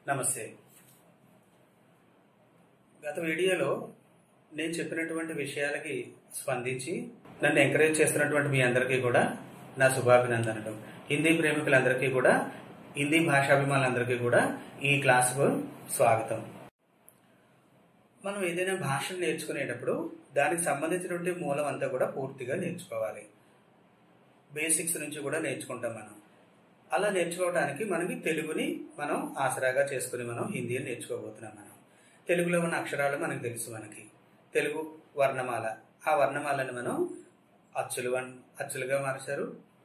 నమస్తే గత వీడియోలో నేను చెప్పినటువంటి విషయాలకి స్పందించి నన్ను ఎంకరేజ్ చేస్తున్నటువంటి మీ అందరికీ కూడా నా శుభాభినందనలు హిందీ ప్రేమికులందరికీ కూడా హిందీ భాషాభిమానులందరికీ కూడా ఈ క్లాసుకు స్వాగతం మనం ఏదైనా భాషను నేర్చుకునేటప్పుడు దానికి సంబంధించినటువంటి మూలం అంతా కూడా పూర్తిగా నేర్చుకోవాలి బేసిక్స్ నుంచి కూడా నేర్చుకుంటాం మనం అలా నేర్చుకోవడానికి మనకి తెలుగుని మనం ఆసరాగా చేసుకుని మనం హిందీని నేర్చుకోబోతున్నాం మనం తెలుగులో ఉన్న అక్షరాలు మనకు తెలుసు మనకి తెలుగు వర్ణమాల ఆ వర్ణమాలను మనం అచ్చులు వన్ అచ్చులుగా మార్చారు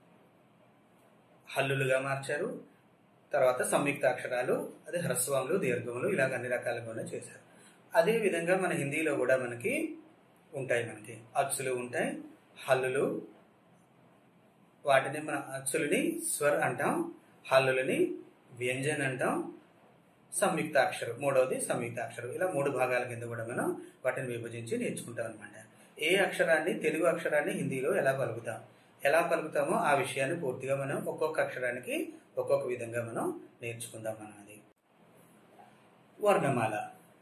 హల్లులుగా మార్చారు తర్వాత సంయుక్త అక్షరాలు అదే హ్రస్వములు దీర్ఘములు ఇలాగ అన్ని రకాలుగా చేశారు అదే విధంగా మన హిందీలో కూడా మనకి ఉంటాయి మనకి అచ్చులు ఉంటాయి హల్లులు వాటిని మన అచ్చులని స్వర్ అంటాం హల్లులని వ్యంజన్ అంటాం సంయుక్త అక్షరం మూడవది సంయుక్త అక్షరం ఇలా మూడు భాగాల కింద కూడా మనం వాటిని విభజించి నేర్చుకుంటాం అనమాట ఏ అక్షరాన్ని తెలుగు అక్షరాన్ని హిందీలో ఎలా పలుకుతాం ఎలా పలుకుతామో ఆ విషయాన్ని పూర్తిగా మనం ఒక్కొక్క అక్షరానికి ఒక్కొక్క విధంగా మనం నేర్చుకుందాం మనం అది वर्णमाला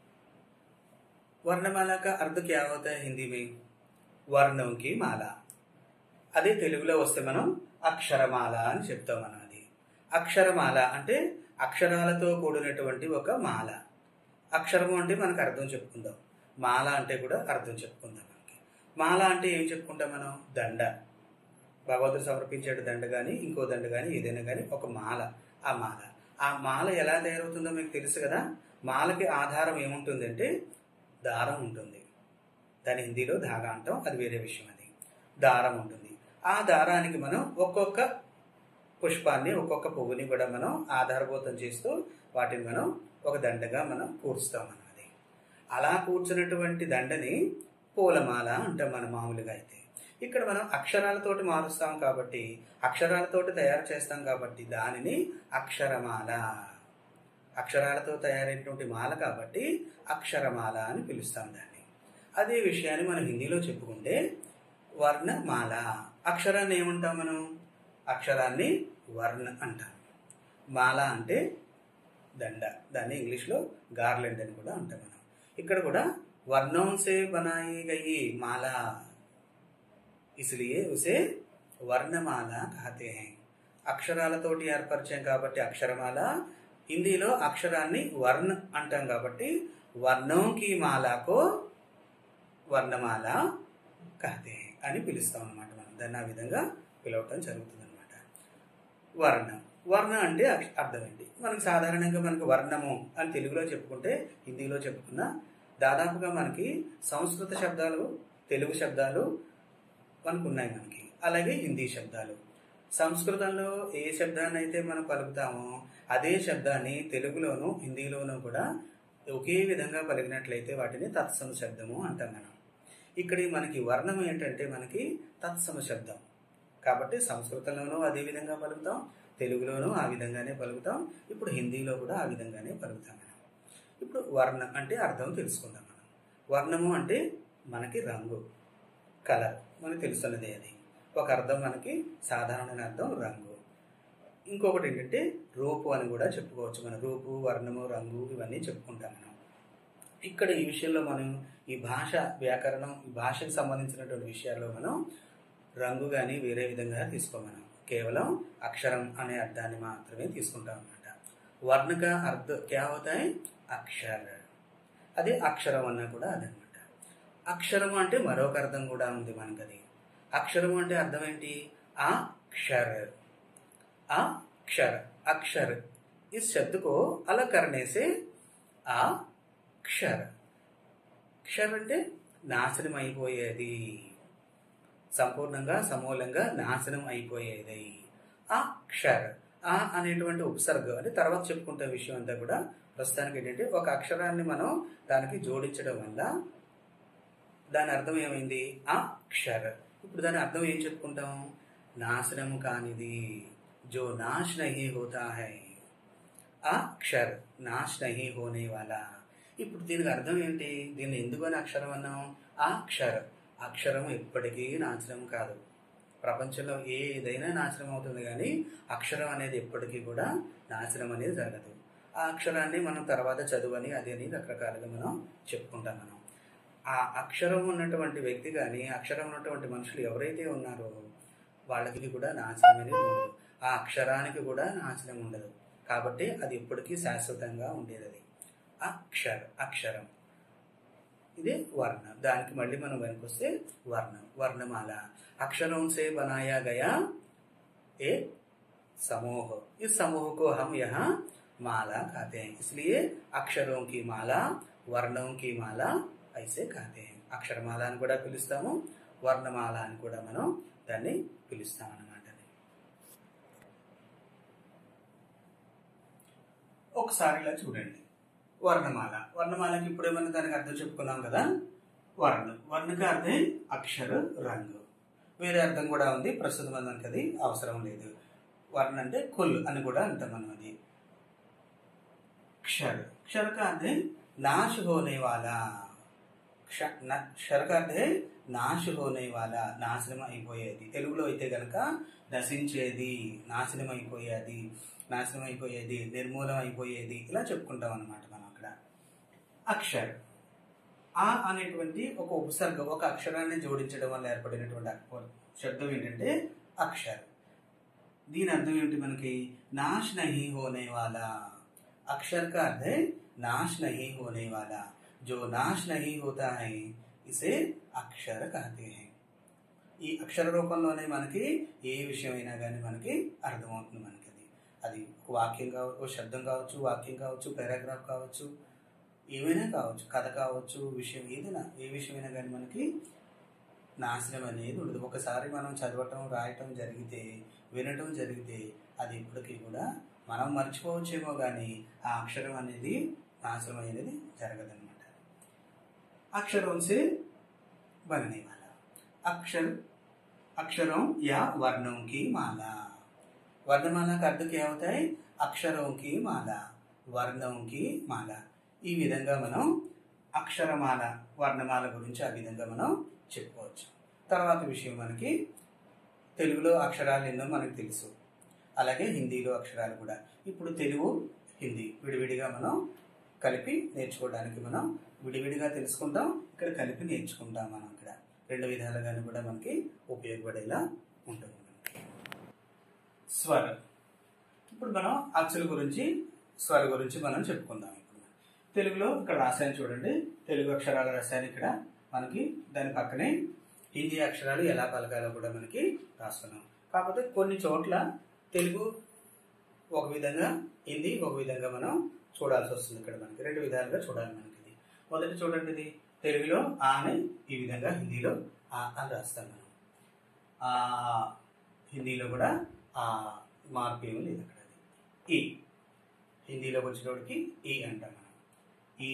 वर्णमाला का अर्थ क्या होता है हिंदी में వర్ణం కి మాల అదే తెలుగులో వస్తే మనం అక్షరమాల అని చెప్తాం మనం అది అక్షరమాల అంటే అక్షరాలతో కూడినటువంటి ఒక మాల అక్షరము అంటే మనకు అర్థం చెప్పుకుందాం మాల అంటే కూడా అర్థం చెప్పుకుందాం మనకి మాల అంటే ఏం చెప్పుకుంటాం మనం దండ భగవంతుడు సమర్పించేట దండ కానీ ఇంకో దండ కానీ ఏదైనా కానీ ఒక మాల ఆ మాల ఆ మాల ఎలా తయారవుతుందో మీకు తెలుసు కదా మాలకి ఆధారం ఏముంటుందంటే దారం ఉంటుంది దాని హిందీలో ధాగా అంటాం అది వేరే విషయం అది దారం ఉంటుంది ఆ దారానికి మనం ఒక్కొక్క పుష్పాన్ని ఒక్కొక్క పువ్వుని కూడా మనం ఆధారభూతం చేస్తూ వాటిని మనం ఒక దండగా మనం కూర్చుతాం అన్నది అలా కూర్చున్నటువంటి దండని పూలమాల అంటాం మనం మామూలుగా అయితే ఇక్కడ మనం అక్షరాలతోటి మారుస్తాం కాబట్టి అక్షరాలతోటి తయారు చేస్తాం కాబట్టి దానిని అక్షరమాల అక్షరాలతో తయారైనటువంటి మాల కాబట్టి అక్షరమాల అని పిలుస్తాం దాన్ని అదే విషయాన్ని మనం హిందీలో చెప్పుకుంటే వర్ణమాల అక్షరాన్ని ఏమంటాం మనం అక్షరాన్ని వర్ణ అంటాం మాల అంటే దండ దాన్ని ఇంగ్లీష్లో గార్లెండ్ అని కూడా అంటాం మనం ఇక్కడ కూడా వర్ణం సే బనాయి గయి మాల इसलिए उसे వర్ణమాల कहते हैं అక్షరాలతోటి ఏర్పరిచాం కాబట్టి అక్షరమాల హిందీలో అక్షరాన్ని వర్ణ అంటాం కాబట్టి వర్ణంకి మాలకు వర్ణమాల కహతే అని పిలుస్తాం అనమాట మనం దాన్ని ఆ విధంగా పిలవటం జరుగుతుంది అనమాట వర్ణం వర్ణ అంటే అక్ష- అర్థం ఏంటి మనకి సాధారణంగా మనకి వర్ణము అని తెలుగులో చెప్పుకుంటే హిందీలో చెప్పుకున్న దాదాపుగా మనకి సంస్కృత శబ్దాలు తెలుగు శబ్దాలు మనకు ఉన్నాయి మనకి అలాగే హిందీ శబ్దాలు సంస్కృతంలో ఏ శబ్దాన్ని అయితే మనం పలుకుతామో అదే శబ్దాన్ని తెలుగులోను హిందీలోనూ కూడా ఒకే విధంగా పలికినట్లయితే వాటిని తత్సమ శబ్దము అంటాం మనం ఇక్కడ మనకి వర్ణం ఏంటంటే మనకి తత్సమ శబ్దం కాబట్టి సంస్కృతంలోనూ అదే విధంగా పలుకుతాం తెలుగులోనూ ఆ విధంగానే పలుకుతాం ఇప్పుడు హిందీలో కూడా ఆ విధంగానే పలుకుతాం మనం ఇప్పుడు వర్ణం అంటే అర్థం తెలుసుకుందాం మనం వర్ణము అంటే మనకి రంగు కలర్ మనకు తెలుస్తున్నదే అది ఒక అర్థం మనకి సాధారణమైన అర్థం రంగు ఇంకొకటి ఏంటంటే రూపు అని కూడా చెప్పుకోవచ్చు మన రూపు వర్ణము రంగు ఇవన్నీ చెప్పుకుంటాం మనం ఇక్కడ ఈ విషయంలో మనం ఈ భాష వ్యాకరణం ఈ భాషకు సంబంధించినటువంటి విషయాల్లో మనం రంగు కానీ వేరే విధంగా తీసుకోం మనం కేవలం అక్షరం అనే అర్థాన్ని మాత్రమే తీసుకుంటాం అనమాట వర్ణక అర్థ క్యా హోతాయి అక్షర అదే అక్షరం అన్నా కూడా అదనమాట అక్షరము అంటే మరొక అర్థం కూడా ఉంది మనకు అది అక్షరము అంటే అర్థం ఏంటి ఆ క్షర్ ఆ क्षर अक्षर इस शब्द को अलग करने से ఆ క్షర్ క్షర్ అంటే నాశనం అయిపోయేది సంపూర్ణంగా సమూలంగా నాశనం అయిపోయేది ఆ క్షర్ ఆ అనేటువంటి ఉపసర్గ అంటే తర్వాత చెప్పుకుంటే విషయం అంతా కూడా ప్రస్తుతానికి ఏంటంటే ఒక అక్షరాన్ని మనం దానికి జోడించడం వల్ల దాని అర్థం ఏమైంది ఆ క్షర్ ఇప్పుడు దాని అర్థం ఏం చెప్పుకుంటాం నాశనం కానిది जो नाश नहीं होता है ఆ క్షర్ నాశ్ నహి హోనే వాలా ఇప్పుడు దీనికి అర్థం ఏంటి దీన్ని ఎందుకని అక్షరం అన్నాం ఆ క్షర్ అక్షరం ఎప్పటికీ నాశనం కాదు ప్రపంచంలో ఏదైనా నాశనం అవుతుంది కానీ అక్షరం అనేది ఎప్పటికీ కూడా నాశనం అనేది జరగదు ఆ అక్షరాన్ని మనం తర్వాత చదువని అది అని రకరకాలుగా మనం చెప్పుకుంటాం మనం ఆ అక్షరం ఉన్నటువంటి వ్యక్తి కానీ అక్షరం ఉన్నటువంటి మనుషులు ఎవరైతే ఉన్నారో వాళ్ళకి కూడా నాశనం అనేది ఉండదు ఆ అక్షరానికి కూడా నాశనం ఉండదు కాబట్టి అది ఎప్పటికీ శాశ్వతంగా ఉండేది అది అక్షర అక్షరం ఇది వర్ణ దానికి మళ్ళీ మనం వెనకొస్తే వర్ణం వర్ణమాల अक्षरों से बनाया गया एक समूह इस समूह को हम यहाँ माला कहते हैं इसलिए अक्षरों की माला వర్ణం కి మాల ఐసే కాతే అక్షరమాల అని కూడా పిలుస్తాము వర్ణమాల అని కూడా మనం దాన్ని పిలుస్తాం అన్నమాట ఒకసారి ఇలా చూడండి వర్ణమాల వర్ణమాలకి ఇప్పుడు ఏమన్నా దానికి అర్థం చెప్పుకున్నాం కదా వర్ణ వర్ణకి అర్థం అక్షర రంగు వేరే అర్థం కూడా ఉంది ప్రస్తుతం మనకి అది అవసరం లేదు వర్ణ అంటే కుల్ అని కూడా అంటాం మనం అది क्षर क्षर का अर्थ है नाश होने वाला క్ష- న- క్షర का अर्थ है నాశ హోనే వాలా నాశనం అయిపోయేది తెలుగులో అయితే గనక నశించేది నాశనం అయిపోయేది నాశనం అయిపోయేది నిర్మూలం అయిపోయేది ఇలా చెప్పుకుంటాం అన్నమాట మనం అక్కడ అక్షర్ ఆ అనేటువంటి ఒక ఉపసర్గ ఒక అక్షరాన్ని జోడించడం వల్ల ఏర్పడినటువంటి అక్ష- శబ్దం ఏంటంటే అక్షర్ దీని అర్థం ఏంటి మనకి నాశ నహీ హోనే వాలా अक्षर का अर्थ है नाश नहीं होने वाला जो नाश नहीं होता है इसे అక్షర कहते हैं ఈ అక్షర రూపంలోనే మనకి ఏ విషయమైనా కానీ మనకి అర్థమవుతుంది మనకి అది అది ఒక వాక్యం కావచ్చు ఒక శబ్దం కావచ్చు వాక్యం కావచ్చు పారాగ్రాఫ్ కావచ్చు ఏమైనా కావచ్చు కథ కావచ్చు విషయం ఏదైనా ఏ విషయమైనా కానీ మనకి నాశనం అనేది ఉండదు ఒకసారి మనం చదవటం రాయటం జరిగితే వినటం జరిగితే అది ఇప్పటికీ కూడా మనం మర్చిపోవచ్చేమో కానీ ఆ అక్షరం అనేది నాశనం అనేది జరగదన్నమాట అక్షరం से बनने वाला अक्षर अक्षरों या वर्णों की माला वर्णमाला का अर्थ क्या होता है అక్షరం కి మాల వర్ణం కి మాల ఈ విధంగా మనం అక్షరమాల వర్ణమాల గురించి ఆ విధంగా మనం చెప్పుకోవచ్చు తర్వాత విషయం మనకి తెలుగులో అక్షరాలు ఎన్నో మనకు తెలుసు అలాగే హిందీలో అక్షరాలు కూడా ఇప్పుడు తెలుగు హిందీ విడివిడిగా మనం కలిపి నేర్చుకోవడానికి మనం విడివిడిగా తెలుసుకుంటాం ఇక్కడ కలిపి నేర్చుకుంటాం మనం ఇక్కడ రెండు విధాలుగాను కూడా మనకి ఉపయోగపడేలా ఉంటుంది మనకి స్వర ఇప్పుడు మనం అచ్చుల గురించి స్వర గురించి మనం చెప్పుకుందాం ఇప్పుడు తెలుగులో ఇక్కడ రాశాను చూడండి తెలుగు అక్షరాలు రాశాను ఇక్కడ మనకి దాని పక్కనే హిందీ అక్షరాలు ఎలా పలకాలో కూడా మనకి రాస్తున్నాం కాకపోతే కొన్ని చోట్ల తెలుగు ఒక విధంగా హిందీ ఒక విధంగా మనం చూడాల్సి వస్తుంది ఇక్కడ మనకి రెండు విధాలుగా చూడాలి మనకి ఇది మొదటి చూడండి ఇది తెలుగులో ఆ అని ఈ విధంగా హిందీలో ఆ అని రాస్తాం మనం ఆ హిందీలో కూడా ఆ మార్పు ఏమి లేదు అక్కడ అది. ఈ హిందీలోకి వచ్చినోడికి ఈ అంటాం మనం ఈ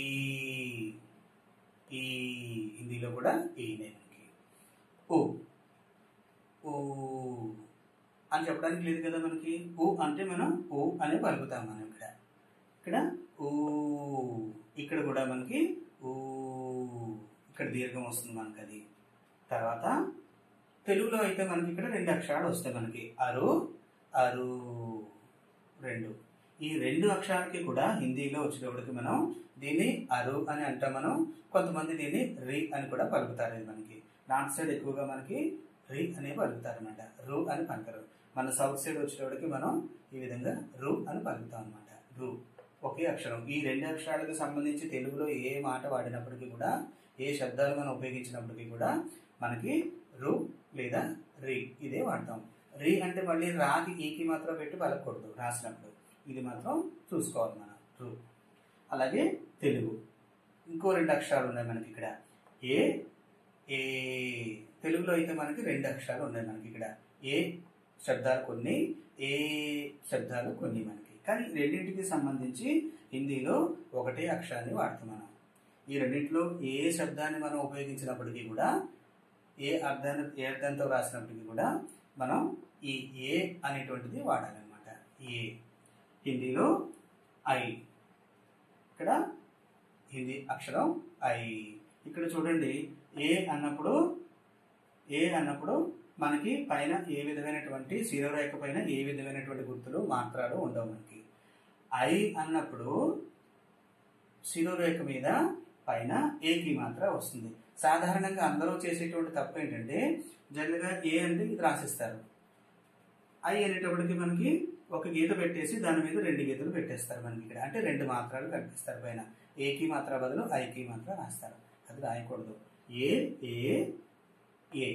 ఈ హిందీలో కూడా ఈ మనకి ఊ ఊ అని చెప్పడానికి లేదు కదా మనకి ఊ అంటే మనం ఊ అని పలుకుతాం మనం ఇక్కడ ఇక్కడ ఊ ఇక్కడ కూడా మనకి ఊ ఇక్కడ దీర్ఘం వస్తుంది మనకి అది తర్వాత తెలుగులో అయితే మనకి ఇక్కడ రెండు అక్షరాలు వస్తాయి మనకి అరు అరు రెండు ఈ రెండు అక్షరాలకి కూడా హిందీలో వచ్చేటప్పటికి మనం దీన్ని అరు అని అంటాం మనం కొంతమంది దీన్ని రి అని కూడా పలుకుతారు ఇది మనకి నార్త్ సైడ్ ఎక్కువగా మనకి రి అనే పలుకుతారు అనమాట రు అని పలకరు మన సౌత్ సైడ్ వచ్చేటప్పటికి మనం ఈ విధంగా రు అని పలుకుతాం అనమాట రు ఒకే అక్షరం ఈ రెండు అక్షరాలకు సంబంధించి తెలుగులో ఏ మాట వాడినప్పటికీ కూడా ఏ శబ్దాలు మనం ఉపయోగించినప్పటికీ కూడా మనకి రు లేదా రి ఇదే వాడతాం రి అంటే మళ్ళీ రాకి ఈకి మాత్రం పెట్టి పలకూడదు రాసినప్పుడు ఇది మాత్రం చూసుకోవాలి మనం రు అలాగే తెలుగు ఇంకో రెండు అక్షరాలు ఉన్నాయి మనకి ఇక్కడ ఏ ఏ తెలుగులో అయితే మనకి రెండు అక్షరాలు ఉన్నాయి మనకి ఇక్కడ ఏ శబ్దాలు కొన్ని ఏ శబ్దాలు కొన్ని మనకి కానీ ఈ రెండింటికి సంబంధించి హిందీలో ఒకటే అక్షరాన్ని వాడతాం మనం ఈ రెండింటిలో ఏ శబ్దాన్ని మనం ఉపయోగించినప్పటికీ కూడా ఏ అర్థాన్ని ఏ అర్థంతో రాసినప్పటికీ కూడా మనం ఈ ఏ అనేటువంటిది వాడాలన్నమాట ఏ హిందీలో ఐ ఇక్కడ హిందీ అక్షరం ఐ ఇక్కడ చూడండి ఏ అన్నప్పుడు ఏ అన్నప్పుడు మనకి పైన ఏ విధమైనటువంటి శిరోరేఖ పైన ఏ విధమైనటువంటి గుర్తులు మాత్రాలు ఉండవు మనకి ఐ అన్నప్పుడు శిరోరేఖ మీద పైన ఏకి మాత్ర వస్తుంది సాధారణంగా అందరూ చేసేటువంటి తప్పు ఏంటంటే జనరల్గా ఏ అంటే ఇది రాసిస్తారు ఐ అనేటప్పటికి మనకి ఒక గీత పెట్టేసి దాని మీద రెండు గీతలు పెట్టేస్తారు మనకి ఇక్కడ అంటే రెండు మాత్రాలు కనిపిస్తారు పైన ఏకి మాత్ర బదులు ఐకి మాత్ర రాస్తారు అది రాయకూడదు ఏ ఏ ఏ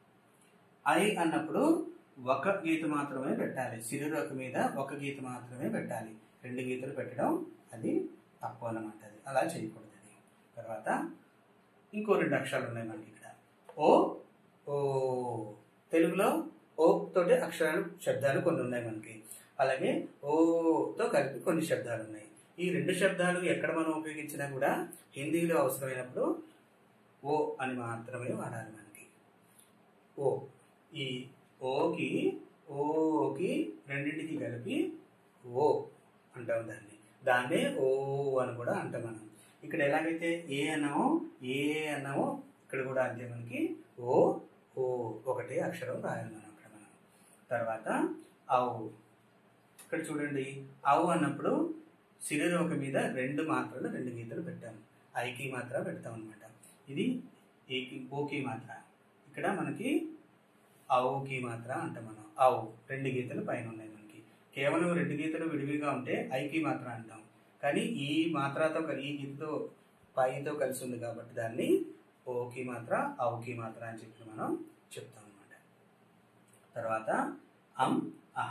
ఐ అన్నప్పుడు ఒక గీత మాత్రమే పెట్టాలి శిరురొక మీద ఒక గీత మాత్రమే పెట్టాలి రెండు గీతలు పెట్టడం అది తప్పు అన్నమాట అది అలా చేయకూడదు అది తర్వాత ఇంకో రెండు అక్షరాలు ఉన్నాయి మనకి ఇక్కడ ఓ ఓ తెలుగులో ఓ తోటి అక్షరాలు శబ్దాలు కొన్ని ఉన్నాయి మనకి అలాగే ఓతో కలిపి కొన్ని శబ్దాలు ఉన్నాయి ఈ రెండు శబ్దాలు ఎక్కడ మనం ఉపయోగించినా కూడా హిందీలో అవసరమైనప్పుడు ఓ అని మాత్రమే వాడాలి మనకి ఓ ఈ ఓకి ఓకి రెండింటికి కలిపి ఓ అంటాం దాన్ని దాన్నే ఓ అని కూడా అంటాం మనం ఇక్కడ ఎలాగైతే ఏ అన్నామో ఏ అన్నామో ఇక్కడ కూడా అంతే మనకి ఓ ఓ ఒకటే అక్షరం రాయాలి మనం అక్కడ మనం తర్వాత అవు ఇక్కడ చూడండి అవు అన్నప్పుడు శిరరోక మీద రెండు మాత్రలు రెండు గీతలు పెట్టాము ఐకి మాత్ర పెడతాం అనమాట ఇది ఏకి ఓకి మాత్ర ఇక్కడ మనకి అవుకి మాత్ర అంటాం మనం అవు రెండు గీతలు పైన ఉన్నాయి మనకి కేవలం రెండు గీతలు విడివిగా ఉంటే ఐకి మాత్ర అంటాం కానీ ఈ మాత్రతో కలి- ఈ గీతతో పైతో కలిసి ఉంది కాబట్టి దాన్ని ఓకి మాత్ర అవుకి మాత్ర అని చెప్పి మనం చెప్తాం అనమాట తర్వాత అం అహ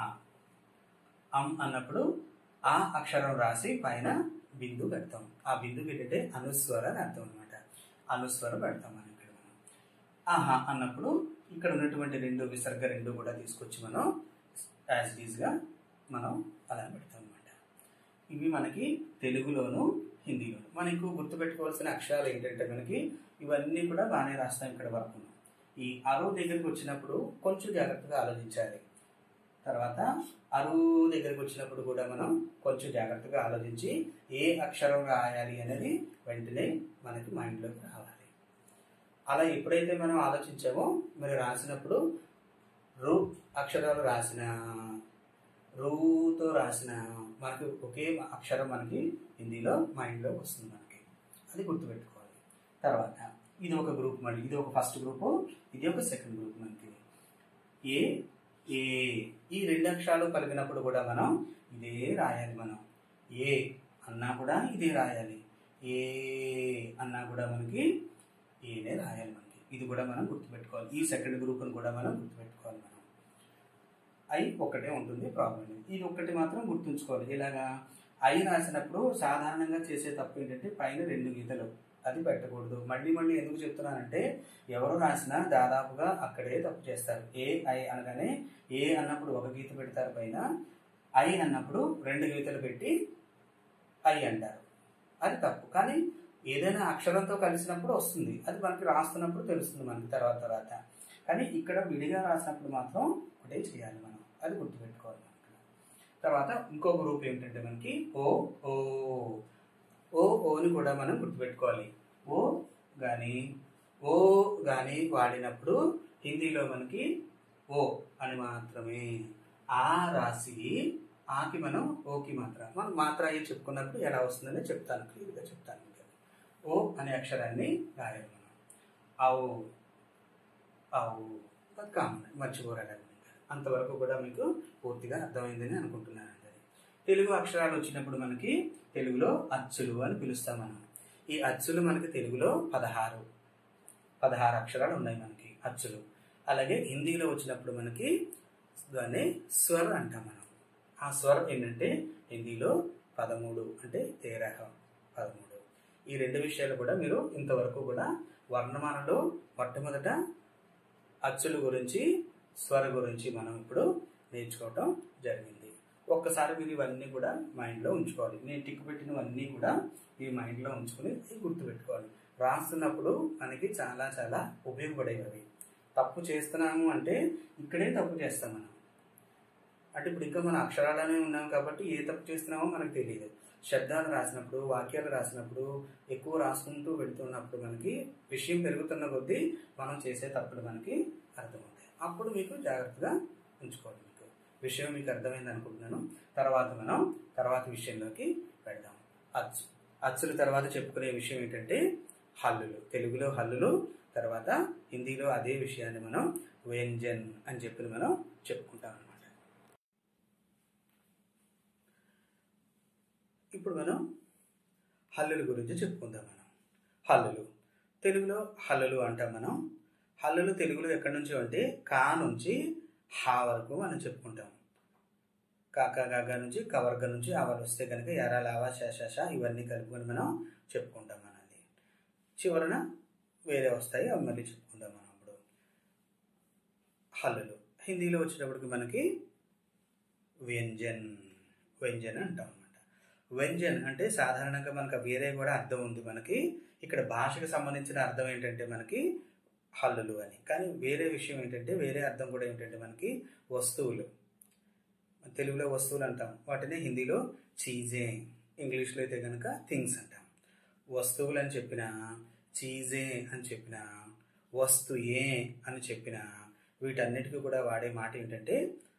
అం అన్నప్పుడు ఆ అక్షరం రాసి పైన బిందు పెడతాం ఆ బిందు ఏంటంటే అనుస్వర అని అర్థం అనమాట అనుస్వర పెడతాం మనం ఇక్కడ మనం ఆహా అన్నప్పుడు ఇక్కడ ఉన్నటువంటి రెండు విసర్గ రెండు కూడా తీసుకొచ్చి మనం యాజ్ ఈజ్గా మనం అలా పెడతాం అనమాట ఇవి మనకి తెలుగులోను హిందీలోను మనకు గుర్తుపెట్టుకోవాల్సిన అక్షరాలు ఏంటంటే మనకి ఇవన్నీ కూడా బాగానే రాస్తాం ఇక్కడ వరకు ఈ అరువు దగ్గరికి వచ్చినప్పుడు కొంచెం జాగ్రత్తగా ఆలోచించాలి తర్వాత అరువు దగ్గరికి వచ్చినప్పుడు కూడా మనం కొంచెం జాగ్రత్తగా ఆలోచించి ఏ అక్షరం రాయాలి అనేది వెంటనే మనకి మైండ్లోకి రావాలి అలా ఎప్పుడైతే మనం ఆలోచించామో మరి రాసినప్పుడు రు అక్షరాలు రాసిన రూతో రాసిన మనకి ఒకే అక్షరం మనకి హిందీలో మైండ్లో వస్తుంది మనకి అది గుర్తుపెట్టుకోవాలి తర్వాత ఇది ఒక గ్రూప్ మళ్ళీ ఇది ఒక ఫస్ట్ గ్రూపు ఇది ఒక సెకండ్ గ్రూప్ మనకి ఏ ఏ ఈ రెండు అక్షరాలు కలిపినప్పుడు కూడా మనం ఇదే రాయాలి మనం ఏ అన్నా కూడా ఇదే రాయాలి ఏ అన్నా కూడా మనకి ఏనే రాయాలి మనకి ఇది కూడా మనం గుర్తుపెట్టుకోవాలి ఈ సెకండ్ గ్రూప్ని కూడా మనం గుర్తుపెట్టుకోవాలి మనం ఐ ఒక్కటే ఉంటుంది ప్రాబ్లం ఇది ఒక్కటి మాత్రం గుర్తుంచుకోవాలి ఇలాగా ఐ రాసినప్పుడు సాధారణంగా చేసే తప్పు ఏంటంటే పైన రెండు గీతలు అది పెట్టకూడదు మళ్ళీ మళ్ళీ ఎందుకు చెప్తున్నానంటే ఎవరు రాసినా దాదాపుగా అక్కడే తప్పు చేస్తారు ఏ ఐ అనగానే ఏ అన్నప్పుడు ఒక గీత పెడతారు పైన ఐ అన్నప్పుడు రెండు గీతలు పెట్టి ఐ అంటారు అది తప్పు కానీ ఏదైనా అక్షరంతో కలిసినప్పుడు వస్తుంది అది మనకి రాస్తున్నప్పుడు తెలుస్తుంది మనకి తర్వాత తర్వాత కానీ ఇక్కడ విడిగా రాసినప్పుడు మాత్రం ఒకటే చేయాలి మనం అది గుర్తుపెట్టుకోవాలి మనం ఇక్కడ. తర్వాత ఇంకో గ్రూప్ ఏంటంటే మనకి ఓ ఓ ఓ ఓని కూడా మనం గుర్తుపెట్టుకోవాలి ఓ కానీ ఓ కానీ వాడినప్పుడు హిందీలో మనకి ఓ అని మాత్రమే ఆ రాసి ఆకి మనం ఓకి మాత్ర మనం మాత్ర అయ్యి చెప్పుకున్నప్పుడు ఎలా వస్తుందని చెప్తాను క్లియర్గా చెప్తాను మీకు. ఓ అనే అక్షరాన్ని రాయాలి మనం అవు అవు అది కామన్ మర్చిపోరాలి అంతవరకు కూడా మీకు పూర్తిగా అర్థమైందని అనుకుంటున్నాను అండి తెలుగు అక్షరాలు వచ్చినప్పుడు మనకి తెలుగులో అచ్చులు అని పిలుస్తాం మనం ఈ అచ్చులు మనకి తెలుగులో పదహారు పదహారు అక్షరాలు ఉన్నాయి మనకి అచ్చులు అలాగే హిందీలో వచ్చినప్పుడు మనకి దాన్ని స్వర్ అంటాం మనం ఆ స్వర్ ఏంటంటే హిందీలో పదమూడు అంటే తేరహ పదమూడు ఈ రెండు విషయాలు కూడా మీరు ఇంతవరకు కూడా వర్ణమాలలో మొట్టమొదట అచ్చుల గురించి స్వర గురించి మనం ఇప్పుడు నేర్చుకోవటం జరిగింది ఒక్కసారి మీరు ఇవన్నీ కూడా మైండ్లో ఉంచుకోవాలి నేను టిక్ పెట్టినవన్నీ కూడా ఈ మైండ్లో ఉంచుకుని ఇవి గుర్తుపెట్టుకోవాలి రాస్తున్నప్పుడు మనకి చాలా చాలా ఉపయోగపడేవి అవి తప్పు చేస్తున్నాము అంటే ఇక్కడే తప్పు చేస్తాం మనం అంటే ఇప్పుడు ఇంకా మన అక్షరాలనే ఉన్నాం కాబట్టి ఏ తప్పు చేస్తున్నామో మనకు తెలియదు శబ్దాలు రాసినప్పుడు వాక్యాలు రాసినప్పుడు ఎక్కువ రాసుకుంటూ వెళ్తున్నప్పుడు మనకి విషయం పెరుగుతున్న కొద్దీ మనం చేసే తప్పులు మనకి అర్థమవుతాయి అప్పుడు మీకు జాగ్రత్తగా ఉంచుకోవాలి మీకు విషయం మీకు అర్థమైంది అనుకుంటున్నాను తర్వాత మనం తర్వాత విషయంలోకి వెళ్దాం అచ్చు అచ్చుల తర్వాత చెప్పుకునే విషయం ఏంటంటే హల్లులు తెలుగులో హల్లులు తర్వాత హిందీలో అదే విషయాన్ని మనం వ్యంజన్ అని చెప్పి మనం చెప్పుకుంటాం అనమాట ఇప్పుడు మనం హల్లుల గురించి చెప్పుకుందాం మనం హల్లులు తెలుగులో హల్లులు అంటాం మనం హల్లులు తెలుగులో ఎక్కడి నుంచి అంటే కా నుంచి హా వరకు మనం చెప్పుకుంటాం కాకా గాగా నుంచి కవర్గ నుంచి ఆవాలు వస్తే కనుక ఎరా లావా శేషాష ఇవన్నీ కలుపుకొని మనం చెప్పుకుంటాం అన్నది చివరన వేరే వస్తాయి అవి మళ్ళీ చెప్పుకుందాం మనం ఇప్పుడు హల్లులు హిందీలో వచ్చేటప్పటికి మనకి వ్యంజన్ వ్యంజన్ అంటాం అనమాట వ్యంజన్ అంటే సాధారణంగా మనకు వేరే కూడా అర్థం ఉంది మనకి ఇక్కడ భాషకు సంబంధించిన అర్థం ఏంటంటే మనకి హల్లులు అని కానీ వేరే విషయం ఏంటంటే వేరే అర్థం కూడా ఏంటంటే మనకి వస్తువులు తెలుగులో వస్తువులు అంటాం వాటిని హిందీలో చీజే ఇంగ్లీష్లో అయితే కనుక థింగ్స్ అంటాం వస్తువులు అని చెప్పిన చీజే అని చెప్పిన వస్తుయే అని చెప్పిన వీటన్నిటికీ కూడా వాడే మాట ఏంటంటే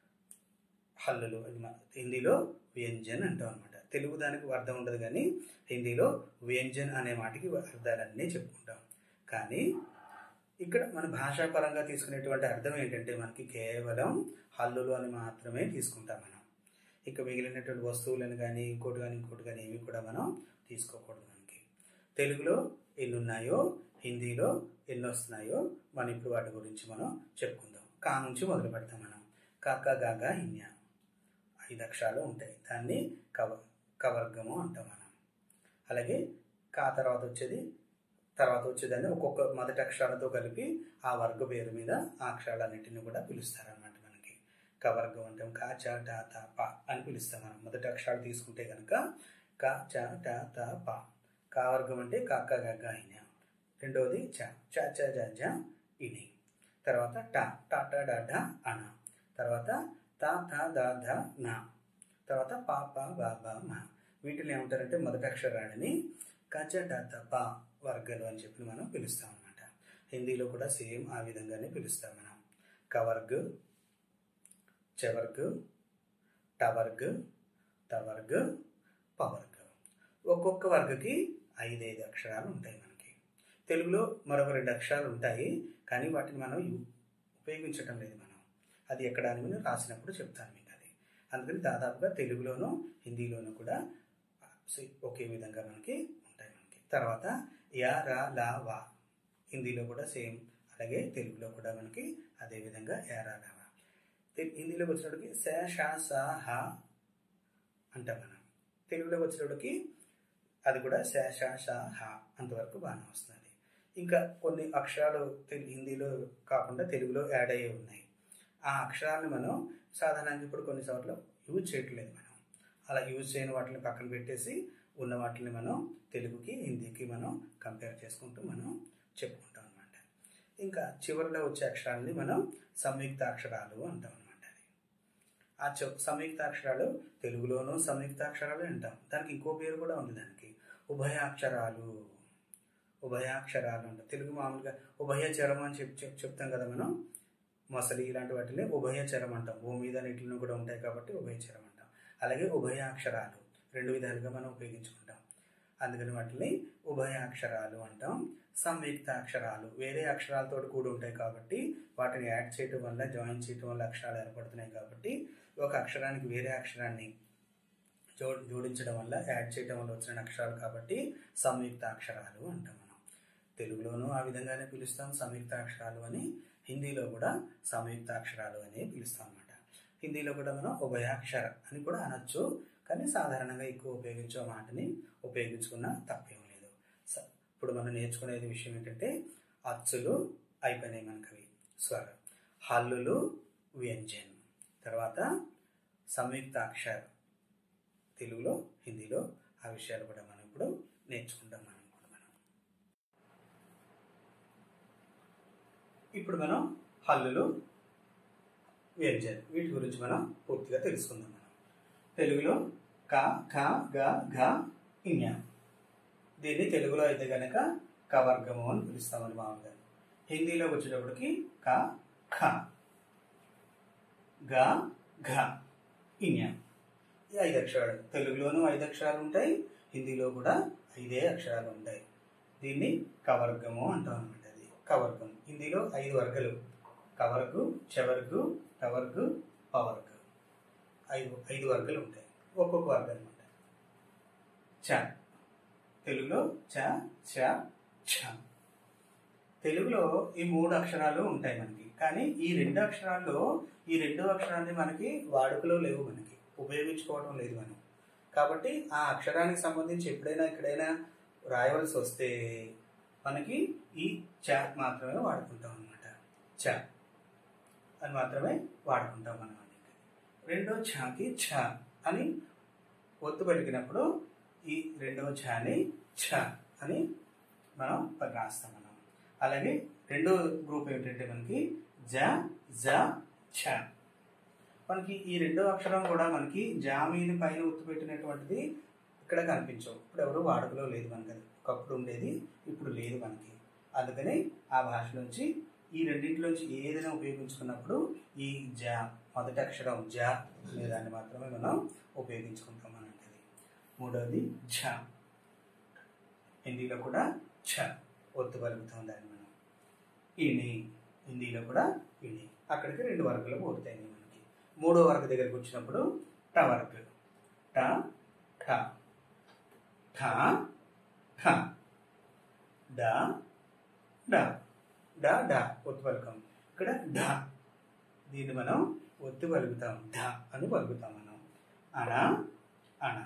హల్లులు అది మన హిందీలో వ్యంజన్ అంటాం అనమాట తెలుగు దానికి అర్థం ఉండదు కానీ హిందీలో వ్యంజన్ అనే మాటకి అర్థాలన్నీ చెప్పుకుంటాం కానీ ఇక్కడ మన భాషాపరంగా తీసుకునేటువంటి అర్థం ఏంటంటే మనకి కేవలం హల్లులు అని మాత్రమే తీసుకుంటాం మనం ఇక మిగిలినటువంటి వస్తువులను కానీ ఇంకోటి కానీ ఇంకోటి కానీ ఏమి కూడా మనం తీసుకోకూడదు మనకి తెలుగులో ఎన్ని ఉన్నాయో హిందీలో ఎన్ని వస్తున్నాయో మనం ఇప్పుడు వాటి గురించి మనం చెప్పుకుందాం కా నుంచి మొదలు పెడతాం మనం కాక గాగా ఇన్య ఐదు అక్షరాలు ఉంటాయి దాన్ని కవ కవర్గము అంటాం మనం అలాగే కా తర్వాత వచ్చేది తర్వాత వచ్చేదాన్ని ఒక్కొక్క మొదటి అక్షరాలతో కలిపి ఆ వర్గ పేరు మీద ఆ అక్షరాలన్నింటినీ కూడా పిలుస్తారనమాట మనకి కవర్గం అంటాం కా చ ట త ప అని పిలుస్తాం మనం మొదటి అక్షరాలు తీసుకుంటే కనుక క చ ట త ప కా వర్గం అంటే కాక గగ్గ ఇన రెండవది చ చ చ జ జ ఇని తర్వాత ట ట ట డ ఢ అన తర్వాత త థ ద ధ న తర్వాత ప ప బ బ మ వీటిని ఏమంటారంటే మొదటి అక్షరాలని కచ ట త ప వర్గాలు అని చెప్పి మనం పిలుస్తాం అనమాట హిందీలో కూడా సేమ్ ఆ విధంగానే పిలుస్తాం మనం కవర్గ్ చెవర్గ్ టవర్గ్ తవర్గ్ పవర్గ్ ఒక్కొక్క వర్గకి ఐదైదు అక్షరాలు ఉంటాయి మనకి తెలుగులో మరొక రెండు అక్షరాలు ఉంటాయి కానీ వాటిని మనం ఉపయోగించటం లేదు మనం అది ఎక్కడ అని నేను రాసినప్పుడు చెప్తాను మీకు అది అందుకని దాదాపుగా తెలుగులోను హిందీలోను కూడా ఒకే విధంగా మనకి ఉంటాయి మనకి తర్వాత యా రా లా వా హిందీలో కూడా సేమ్ అలాగే తెలుగులో కూడా మనకి అదే విధంగా యా రా లా వా హిందీలోకి వచ్చేటప్పటికి శ ష స హ అంటాం మనం తెలుగులోకి వచ్చేటప్పటికి అది కూడా శ ష ష హ అంతవరకు బాగానే వస్తుంది ఇంకా కొన్ని అక్షరాలు హిందీలో కాకుండా తెలుగులో యాడ్ అయ్యే ఉన్నాయి ఆ అక్షరాలను మనం సాధారణంగా ఇప్పుడు కొన్ని చోట్ల యూజ్ చేయట్లేదు మనం అలా యూజ్ చేయని వాటిని పక్కన పెట్టేసి ఉన్న వాటిని మనం తెలుగుకి హిందీకి మనం కంపేర్ చేసుకుంటూ మనం చెప్పుకుంటాం అనమాట ఇంకా చివరిలో వచ్చే అక్షరాలని మనం సంయుక్త అక్షరాలు అంటాం అనమాట అది ఆ చె సంయుక్త అక్షరాలు తెలుగులోనూ సంయుక్త అక్షరాలు అంటాం దానికి ఇంకో పేరు కూడా ఉంది దానికి ఉభయాక్షరాలు ఉభయాక్షరాలు అంటాం తెలుగు మామూలుగా ఉభయచరం అని చెప్ చెప్తాం కదా మనం మొసలి ఇలాంటి వాటిని ఉభయచరం అంటాం భూమి మీద నీటిలో కూడా ఉంటాయి కాబట్టి ఉభయచరం అంటాం అలాగే ఉభయాక్షరాలు రెండు విధాలుగా మనం ఉపయోగించుకుంటాం అందుకని వాటిని ఉభయాక్షరాలు అంటాం సంయుక్త అక్షరాలు వేరే అక్షరాలతో కూడి ఉంటాయి కాబట్టి వాటిని యాడ్ చేయటం వల్ల జాయిన్ చేయటం వల్ల అక్షరాలు ఏర్పడుతున్నాయి కాబట్టి ఒక అక్షరానికి వేరే అక్షరాన్ని జో జోడించడం వల్ల యాడ్ చేయడం వల్ల వచ్చిన అక్షరాలు కాబట్టి సంయుక్త అక్షరాలు అంటాం మనం తెలుగులోనూ ఆ విధంగానే పిలుస్తాం సంయుక్త అక్షరాలు అని హిందీలో కూడా సంయుక్త అక్షరాలు అని పిలుస్తాం అనమాట హిందీలో కూడా మనం ఉభయాక్షర అని కూడా అనొచ్చు కానీ సాధారణంగా ఎక్కువ ఉపయోగించే మాటని ఉపయోగించుకున్న తప్పేం లేదు ఇప్పుడు మనం నేర్చుకునేది విషయం ఏంటంటే అచ్చులు అయిపోయినాయి మనకవి స్వర హల్లులు వ్యంజన్ తర్వాత సంయుక్త అక్షర తెలుగులో హిందీలో ఆ విషయాలు కూడా మనం ఇప్పుడు నేర్చుకుంటాం మనం ఇప్పుడు మనం ఇప్పుడు మనం హల్లులు వ్యంజన్ వీటి గురించి మనం పూర్తిగా తెలుసుకుందాం మనం తెలుగులో క ఖ గ ఘ ఇన్య దీన్ని తెలుగులో అయితే కనుక కవర్గము అని పిలుస్తామని మామూలుగా హిందీలోకి వచ్చేటప్పటికి క ఖ గ ఘ ఇన్య ఈ ఐదు అక్షరాలు తెలుగులోనూ ఐదు అక్షరాలు ఉంటాయి హిందీలో కూడా ఐదే అక్షరాలు ఉంటాయి దీన్ని కవర్గము అంటాం అనమాట అది కవర్గం హిందీలో ఐదు వర్గాలు కవర్గు చెవర్గు టవర్గు పవర్గు ఐదు ఐదు వర్గాలు ఉంటాయి ఒక్కొక్క వర్గం అనమాట చ తెలుగులో చ చ ఛ తెలుగులో ఈ మూడు అక్షరాలు ఉంటాయి మనకి కానీ ఈ రెండు అక్షరాల్లో ఈ రెండు అక్షరాన్ని మనకి వాడుకలో లేవు మనకి ఉపయోగించుకోవడం లేదు మనం కాబట్టి ఆ అక్షరానికి సంబంధించి ఎప్పుడైనా ఎక్కడైనా రాయవలసి వస్తే మనకి ఈ చ మాత్రమే వాడుకుంటాం అనమాట చ అని మాత్రమే వాడుకుంటాం మనం రెండో ఛాకి ఛ అని ఒత్తు పలికినప్పుడు ఈ రెండవ ఛాని ఛ అని మనం రాస్తాం మనం అలాగే రెండో గ్రూప్ ఏంటంటే మనకి జ జ ఛ మనకి ఈ రెండో అక్షరం కూడా మనకి జామీని పైన ఒత్తు పెట్టినటువంటిది ఇక్కడ కనిపించవు ఇప్పుడు ఎవరు వాడుకలో లేదు మనకి అది ఒకప్పుడు ఉండేది ఇప్పుడు లేదు మనకి అందుకని ఆ భాష నుంచి ఈ రెండింటిలోంచి ఏదైనా ఉపయోగించుకున్నప్పుడు ఈ జ మొదటి అక్షరం జ అనే దాన్ని మాత్రమే మనం ఉపయోగించుకుంటాం అనంటది మూడవది ఝ హిందీలో కూడా ఛ ఒత్తు పలుకుతాం దాన్ని మనం ఇని హిందీలో కూడా ఇని అక్కడికి రెండు వర్గాలు పూర్తయింది మనకి మూడో వర్గ దగ్గరికి వచ్చినప్పుడు ట వర్గ ట ఠ ఠ ఠ డ డ డ డ ఒత్తు పలుకం ఇక్కడ ఢ దీన్ని మనం ఒత్తి పలుకుతాం ఢ అని పలుకుతాం మనం అన అన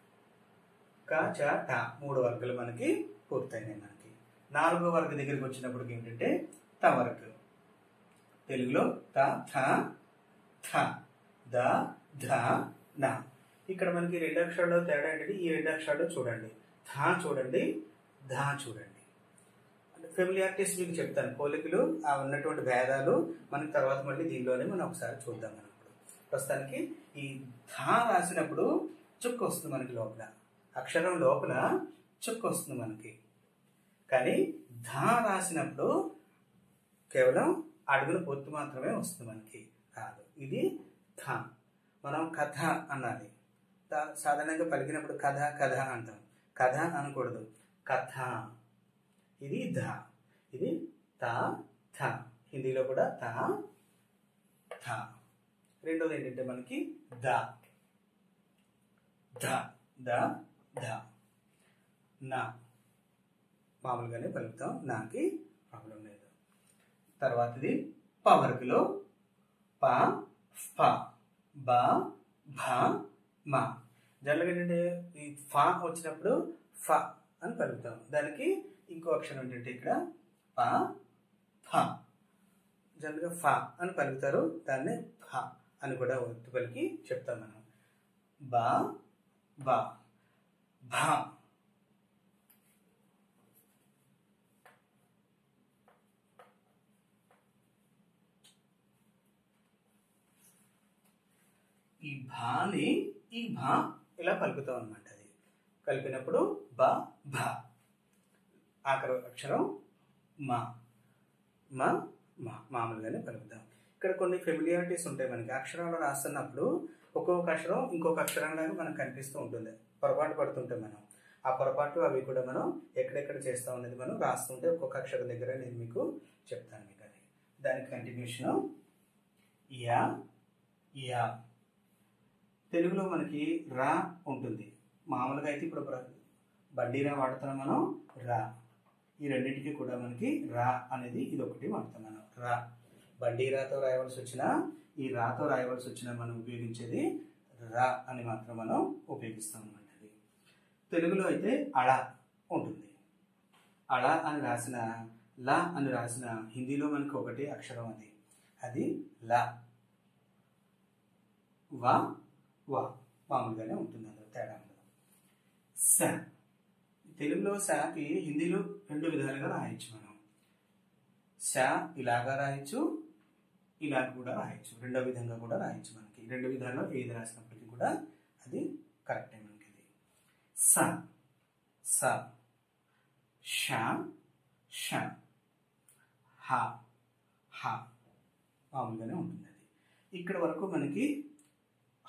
క చ ట మూడు వర్గాలు మనకి పూర్తయినాయి మనకి నాలుగో వర్గ దగ్గరికి వచ్చినప్పటికి ఏంటంటే త వర్గ తెలుగులో త థ థ ద ధ న ఇక్కడ మనకి రెండు అక్షరాలు తేడా ఏంటంటే ఈ రెండు అక్షరాలు చూడండి థ చూడండి ధ చూడండి ఫెమిలియారిటీస్ మీకు చెప్తాను పోలికలు ఆ ఉన్నటువంటి భేదాలు మనకి తర్వాత మళ్ళీ దీనిలోనే మనం ఒకసారి చూద్దాం మనం ఇప్పుడు ప్రస్తుతానికి ఈ ధ రాసినప్పుడు చుక్క వస్తుంది మనకి లోపల అక్షరం లోపల చుక్క వస్తుంది మనకి కానీ ధ రాసినప్పుడు కేవలం అడుగుల పొత్తు మాత్రమే వస్తుంది మనకి రాదు ఇది థ మనం కథ అన్నది త- సాధారణంగా పలికినప్పుడు కథ కథ అంటాం కథ అనకూడదు కథ ఇది ధ ఇది త థ హిందీలో కూడా త థ రెండోది ఏంటంటే మనకి ద ధ ద ధ నా మామూలుగానే పలుకుతాం నాకి ప్రాబ్లం లేదు తర్వాతది పవర్కులో ప ఫ బ భ మ జనరల్గా ఏంటంటే ఈ ఫ వచ్చినప్పుడు ఫ అని పలుకుతాం దానికి ఇంకో అక్షరం ఏంటంటే ఇక్కడ ప ఫ జనరల్గా ఫ అని పలుకుతారు దాన్ని ఫ అని కూడా ఒత్తు పలికి చెప్తాం మనం బ బ భ ఈ భాని ఈ భా ఇలా పలుకుతాం అనమాట అది కలిపినప్పుడు బ భ ఆఖరి అక్షరం మా మా మా మామూలుగానే పలుకుతాం ఇక్కడ కొన్ని ఫెమిలియారిటీస్ ఉంటాయి మనకి అక్షరాలు రాస్తున్నప్పుడు ఒక్కొక్క అక్షరం ఇంకొక అక్షరం లాగా మనకు కనిపిస్తూ ఉంటుంది పొరపాటు పడుతుంటాం మనం ఆ పొరపాటు అవి కూడా మనం ఎక్కడెక్కడ చేస్తాం అనేది మనం రాస్తుంటే ఒక్కొక్క అక్షరం దగ్గర నేను మీకు చెప్తాను మీకు అది దానికి కంటిన్యూషన్ యా యా తెలుగులో మనకి రా ఉంటుంది మామూలుగా అయితే ఇప్పుడు బ్ర- బండిరా వాడుతున్నాం మనం రా ఈ రెండింటికి కూడా మనకి రా అనేది ఇది ఒకటి వాడతాం మనం రా బండిరాతో రాయవలసి వచ్చినా ఈ రాతో రాయవలసి వచ్చినా మనం ఉపయోగించేది రా అని మాత్రం మనం ఉపయోగిస్తాం అనమాట అది తెలుగులో అయితే అళ ఉంటుంది అళ అని రాసిన లా అని రాసిన హిందీలో మనకి ఒకటి అక్షరం అది అది లా వా వా మామూలుగానే ఉంటుంది అందులో తేడా ఉండదు స తెలుగులో సాకి హిందీలో రెండు విధాలుగా రాయొచ్చు మనం స ఇలాగా రాయొచ్చు ఇలా కూడా రాయొచ్చు రెండో విధంగా కూడా రాయొచ్చు మనకి రెండు విధాల్లో ఏది రాసినప్పటికీ కూడా అది కరెక్టే మనకి అది స స ష ష హ హ మామూలుగానే ఉంటుంది అది ఇక్కడ వరకు మనకి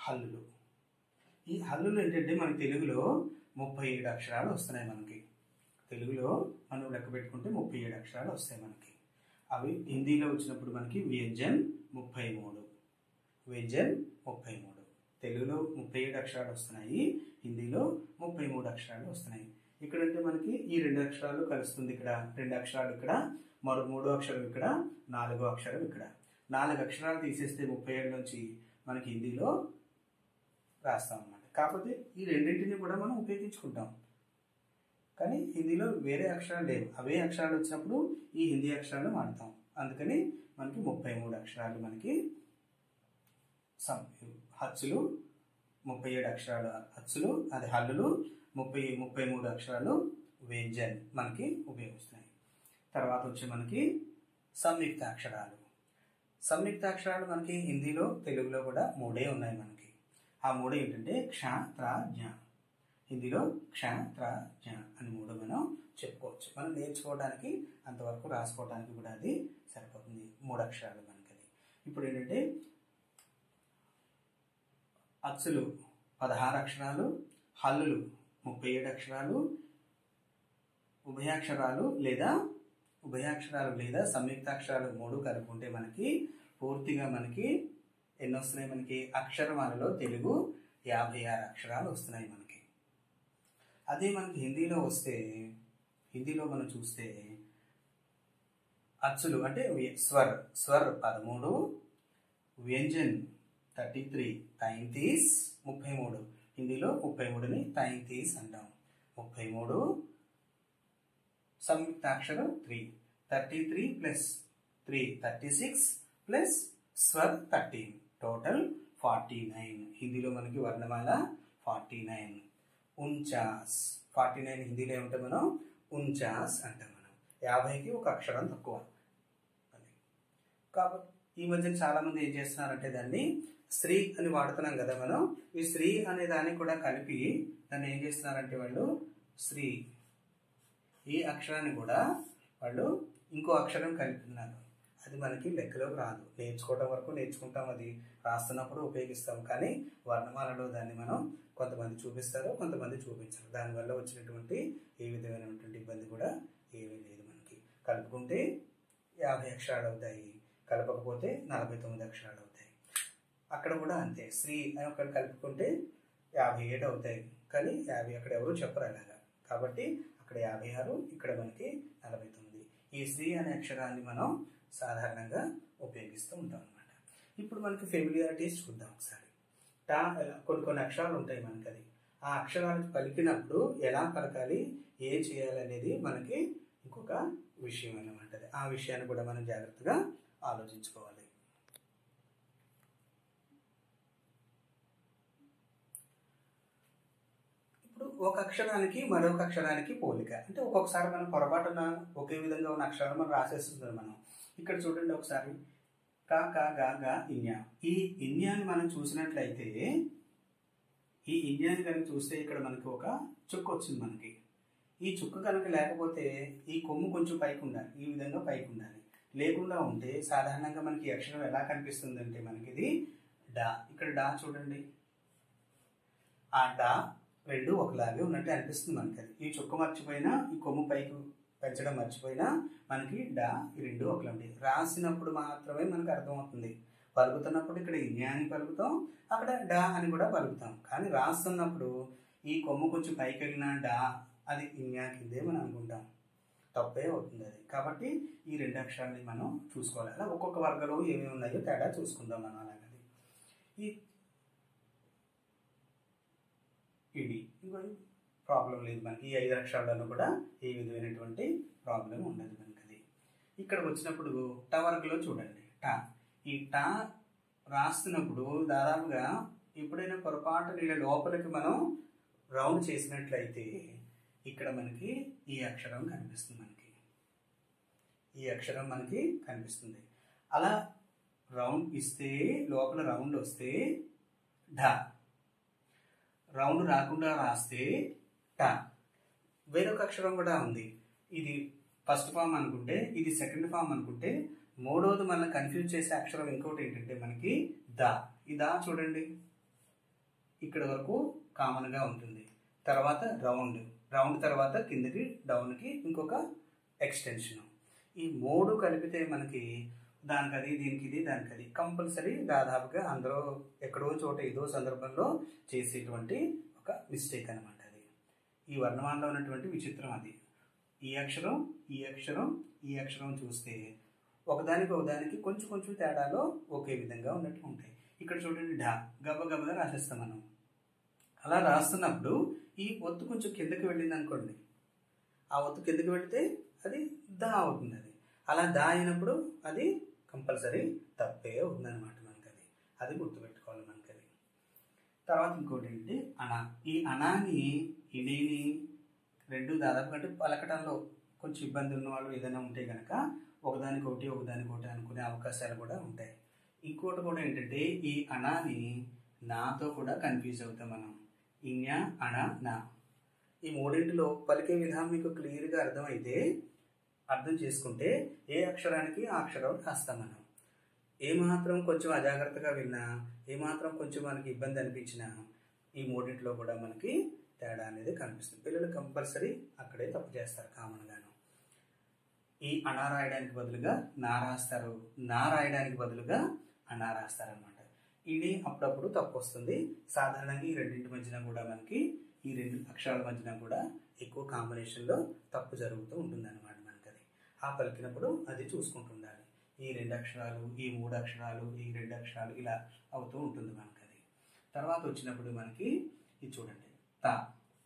హల్లులు ఈ హల్లులు ఏంటంటే మన తెలుగులో ముప్పై ఏడు అక్షరాలు వస్తున్నాయి మనకి తెలుగులో మనం లెక్క పెట్టుకుంటే ముప్పై ఏడు అక్షరాలు వస్తాయి మనకి అవి హిందీలో వచ్చినప్పుడు మనకి వ్యంజన్ ముప్పై మూడు వ్యంజన్ ముప్పై మూడు తెలుగులో ముప్పై ఏడు అక్షరాలు వస్తున్నాయి హిందీలో ముప్పై మూడు అక్షరాలు వస్తున్నాయి ఇక్కడంటే మనకి ఈ రెండు అక్షరాలు కలుస్తుంది ఇక్కడ రెండు అక్షరాలు ఇక్కడ మరో మూడో అక్షరం ఇక్కడ నాలుగో అక్షరం ఇక్కడ నాలుగు అక్షరాలు తీసేస్తే ముప్పై ఏడు నుంచి మనకి హిందీలో రాస్తాం అన్నమాట కాకపోతే ఈ రెండింటిని కూడా మనం ఉపయోగించుకుంటాం కానీ హిందీలో వేరే అక్షరాలు లేవు అవే అక్షరాలు వచ్చినప్పుడు ఈ హిందీ అక్షరాలు వాడతాం అందుకని మనకి ముప్పై మూడు అక్షరాలు మనకి సం- హచ్చులు ముప్పై ఏడు అక్షరాలు హచ్చులు అది హల్లులు ముప్పై ముప్పై మూడు అక్షరాలు వ్యంజన్ మనకి ఉపయోగిస్తున్నాయి తర్వాత వచ్చి మనకి సంయుక్త అక్షరాలు సంయుక్త అక్షరాలు మనకి హిందీలో తెలుగులో కూడా మూడే ఉన్నాయి మనకి ఆ మూడు ఏంటంటే క్ష త్ర జ్ఞ హిందీలో క్ష త్ర జ్ఞ అని మూడు మనం చెప్పుకోవచ్చు మనం నేర్చుకోవడానికి అంతవరకు రాసుకోవడానికి కూడా అది సరిపోతుంది మూడు అక్షరాలు మనకి అది ఇప్పుడు ఏంటంటే అచ్చులు పదహారు అక్షరాలు హల్లులు ముప్పై ఏడు అక్షరాలు ఉభయాక్షరాలు లేదా ఉభయాక్షరాలు లేదా సంయుక్తాక్షరాలు మూడు కలుపుకుంటే మనకి పూర్తిగా మనకి ఎన్ని వస్తున్నాయి మనకి అక్షరమాలలో తెలుగు యాభై ఆరు అక్షరాలు వస్తున్నాయి మనకి అదే మనకి హిందీలో వస్తే హిందీలో మనం చూస్తే అచ్చులు అంటే వ్య- స్వర్ స్వర్ పదమూడు వ్యంజన్ థర్టీ త్రీ తైంతీస్ ముప్పై మూడు హిందీలో ముప్పై మూడుని తైంతీస్ అంటాం ముప్పై మూడు సంయుక్తాక్షరం three thirty three plus three thirty six plus స్వర్ థర్టీన్ టోటల్ ఫార్టీ నైన్ హిందీలో మనకి వర్ణమాల ఫార్టీ నైన్ ఉంచాస్ ఫార్టీ నైన్ హిందీలో ఏమంటాం మనం ఉంచాస్ అంటాం మనం యాభైకి ఒక అక్షరం తక్కువ అది కాబట్టి ఈ మధ్య చాలా మంది ఏం చేస్తున్నారంటే దాన్ని స్త్రీ అని వాడుతున్నాం కదా మనం ఈ స్త్రీ అనే దాన్ని కూడా కలిపి దాన్ని ఏం చేస్తున్నారంటే వాళ్ళు స్త్రీ ఈ అక్షరాన్ని కూడా వాళ్ళు ఇంకో అక్షరం కలుపుతున్నారు అది మనకి లెక్కలోకి రాదు నేర్చుకోవడం వరకు నేర్చుకుంటాం అది రాస్తున్నప్పుడు ఉపయోగిస్తాం కానీ వర్ణమాలలో దాన్ని మనం కొంతమంది చూపిస్తారు కొంతమంది చూపించరు దానివల్ల వచ్చినటువంటి ఏ విధమైనటువంటి ఇబ్బంది కూడా ఏమీ లేదు మనకి కలుపుకుంటే యాభై అక్షరాలు అవుతాయి కలపకపోతే నలభై తొమ్మిది అక్షరాలు అవుతాయి అక్కడ కూడా అంతే శ్రీ అని ఒకటి కలుపుకుంటే యాభై ఏడు అవుతాయి కానీ యాభై అక్కడ ఎవరు చెప్పరు అలాగా కాబట్టి అక్కడ యాభై ఆరు ఇక్కడ మనకి నలభై తొమ్మిది ఈ శ్రీ అనే అక్షరాన్ని మనం సాధారణంగా ఉపయోగిస్తూ ఉంటాం అనమాట ఇప్పుడు మనకి ఫెమిలియారిటీస్ చూద్దాం ఒకసారి టా కొన్ని కొన్ని అక్షరాలు ఉంటాయి మనకి అది ఆ అక్షరాలు పలికినప్పుడు ఎలా పలకాలి ఏం చేయాలి అనేది మనకి ఇంకొక విషయం అన్నమాట అది. ఆ విషయాన్ని కూడా మనం జాగ్రత్తగా ఆలోచించుకోవాలి ఇప్పుడు ఒక అక్షరానికి మరొక అక్షరానికి పోలిక అంటే ఒక్కొక్కసారి మనం పొరపాటున ఒకే విధంగా ఉన్న అక్షరాలు మనం రాసేస్తున్నాం మనం ఇక్కడ చూడండి ఒకసారి కా కా గా గా ఇన్యా ఈ ఇన్యాన్ని మనం చూసినట్లయితే ఈ ఇన్యాన్ని కనుక చూస్తే ఇక్కడ మనకి ఒక చుక్క వచ్చింది మనకి ఈ చుక్క కనుక లేకపోతే ఈ కొమ్ము కొంచెం పైకి ఉండాలి ఈ విధంగా పైకి ఉండాలి లేకుండా ఉంటే సాధారణంగా మనకి ఈ అక్షరం ఎలా కనిపిస్తుంది అంటే మనకి ఇది డా ఇక్కడ డా చూడండి ఆ డా రెండు ఒకలాగే ఉన్నట్టు అనిపిస్తుంది మనకి అది ఈ చుక్క మర్చిపోయినా ఈ కొమ్ము పైకి పెంచడం మర్చిపోయినా మనకి డా ఈ రెండు ఒకలాంటి రాసినప్పుడు మాత్రమే మనకు అర్థమవుతుంది పలుకుతున్నప్పుడు ఇక్కడ ఇన్యా అని పలుకుతాం అక్కడ డా అని కూడా పలుకుతాం కానీ రాస్తున్నప్పుడు ఈ కొమ్ము కొంచెం పైకి వెళ్ళిన డా అది ఇన్యా కిందే మనం అనుకుంటాం తప్పే అవుతుంది అది కాబట్టి ఈ రెండు అక్షరాలని మనం చూసుకోవాలి అలా ఒక్కొక్క వర్గంలో ఏమేమి ఉన్నాయో తేడా చూసుకుందాం మనం అలాగది ఈ ఇది ఇంకో ప్రాబ్లం లేదు మనకి ఈ ఐదు అక్షరాలను కూడా ఏ విధమైనటువంటి ప్రాబ్లం ఉండదు మనకి అది ఇక్కడికి వచ్చినప్పుడు టా వర్గలో చూడండి టా ఈ టా రాస్తున్నప్పుడు దాదాపుగా ఎప్పుడైనా పొరపాటు నీళ్ళ లోపలికి మనం రౌండ్ చేసినట్లయితే ఇక్కడ మనకి ఈ అక్షరం కనిపిస్తుంది మనకి ఈ అక్షరం మనకి కనిపిస్తుంది అలా రౌండ్ ఇస్తే లోపల రౌండ్ వస్తే ఢ రౌండ్ రాకుండా రాస్తే ట వేరొక అక్షరం కూడా ఉంది ఇది ఫస్ట్ ఫామ్ అనుకుంటే ఇది సెకండ్ ఫామ్ అనుకుంటే మూడోది మనం కన్ఫ్యూజ్ చేసే అక్షరం ఇంకోటి ఏంటంటే మనకి ద ఈ దా చూడండి ఇక్కడ వరకు కామన్గా ఉంటుంది తర్వాత రౌండ్ రౌండ్ తర్వాత కిందకి డౌన్కి ఇంకొక ఎక్స్టెన్షన్ ఈ మూడు కలిపితే మనకి దానికి అది దీనికి ఇది దానికి అది కంపల్సరీ దాదాపుగా అందరూ ఎక్కడో చోట ఏదో సందర్భంలో చేసేటువంటి ఒక మిస్టేక్ అనమాట అది ఈ వర్ణమాలలో ఉన్నటువంటి విచిత్రం అది ఈ అక్షరం ఈ అక్షరం ఈ అక్షరం చూస్తే ఒకదానికి ఒకదానికి కొంచెం కొంచెం తేడాలో ఒకే విధంగా ఉన్నట్టు ఉంటాయి ఇక్కడ చూడండి ఢా గబ గబగా రాసేస్తాం మనం అలా రాస్తున్నప్పుడు ఈ ఒత్తు కొంచెం కిందకి వెళ్ళింది అనుకోండి ఆ ఒత్తు కిందకి వెళితే అది దా అవుతుంది అది అలా దా అయినప్పుడు అది కంపల్సరీ తప్పే అవుతుందన్నమాట మనకి అది అది గుర్తుపెట్టుకోవాలి మనకి అది తర్వాత ఇంకోటి ఏంటి అనా ఈ అనాని ఇడీని రెండు దాదాపు అంటే పలకటంలో కొంచెం ఇబ్బంది ఉన్న వాళ్ళు ఏదైనా ఉంటే కనుక ఒకదానికి ఒకటి ఒకదానికి ఒకటి అనుకునే అవకాశాలు కూడా ఉంటాయి ఇంకోటి కూడా ఏంటంటే ఈ అనాని నాతో కూడా కన్ఫ్యూజ్ అవుతాం మనం ఇన్య అణ నా ఈ మూడింటిలో పలికే విధానం మీకు క్లియర్గా అర్థమైతే అర్థం చేసుకుంటే ఏ అక్షరానికి ఆ అక్షరం రాస్తాం మనం ఏమాత్రం కొంచెం అజాగ్రత్తగా విన్నా ఏమాత్రం కొంచెం మనకి ఇబ్బంది అనిపించినా ఈ మూడింటిలో కూడా మనకి తేడా అనేది కనిపిస్తుంది పిల్లలు కంపల్సరీ అక్కడే తప్పు చేస్తారు కామన్గాను ఈ అనా రాయడానికి బదులుగా నా రాస్తారు నా రాయడానికి బదులుగా అనా రాస్తారనమాట ఇది అప్పుడప్పుడు తప్పు వస్తుంది సాధారణంగా ఈ రెండింటి మధ్యన కూడా మనకి ఈ రెండు అక్షరాల మధ్యన కూడా ఎక్కువ కాంబినేషన్లో తప్పు జరుగుతూ ఉంటుంది అనమాట మనకి అది ఆ పలికినప్పుడు అది చూసుకుంటుండాలి ఈ రెండు అక్షరాలు ఈ మూడు అక్షరాలు ఈ రెండు అక్షరాలు ఇలా అవుతూ ఉంటుంది మనకి అది తర్వాత వచ్చినప్పుడు మనకి ఇది చూడండి తా